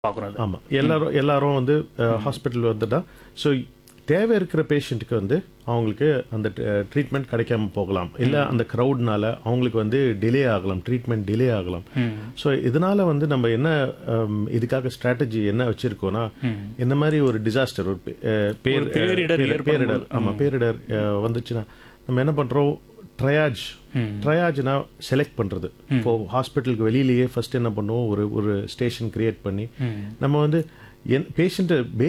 பார்க்குறோம் அது ஆமாம் எல்லாரும் எல்லாரும் வந்து ஹாஸ்பிட்டல் வந்துட்டா ஸோ தேவை இருக்கிற பேஷண்ட்டுக்கு வந்து அவங்களுக்கு அந்த ட்ரீட்மெண்ட் கிடைக்காம போகலாம் இல்லை அந்த க்ரௌட்னால அவங்களுக்கு வந்து டிலே ஆகலாம் ட்ரீட்மெண்ட் டிலே ஆகலாம் ஸோ இதனால வந்து நம்ம என்ன ஹம், இதுக்காக ஸ்ட்ராட்டஜி என்ன வச்சிருக்கோம்னா இந்த மாதிரி ஒரு டிசாஸ்டர் ஒரு பே- அஹ், பேர் ஒரு பேரிடர் பேர்- ஏற்படும் பேரிடர் ஆமாம் பேரிடர் அஹ், வந்துச்சுன்னா நம்ம என்ன பண்ணுறோம் ட்ரையாஜ் ட்ரையாஜ்னா செலக்ட் பண்ணுறது இப்போ ஹாஸ்பிட்டலுக்கு வெளியிலேயே ஃபர்ஸ்ட் என்ன பண்ணுவோம் ஒரு ஒரு ஸ்டேஷன் கிரியேட் பண்ணி நம்ம வந்து என் பேஷண்ட்டை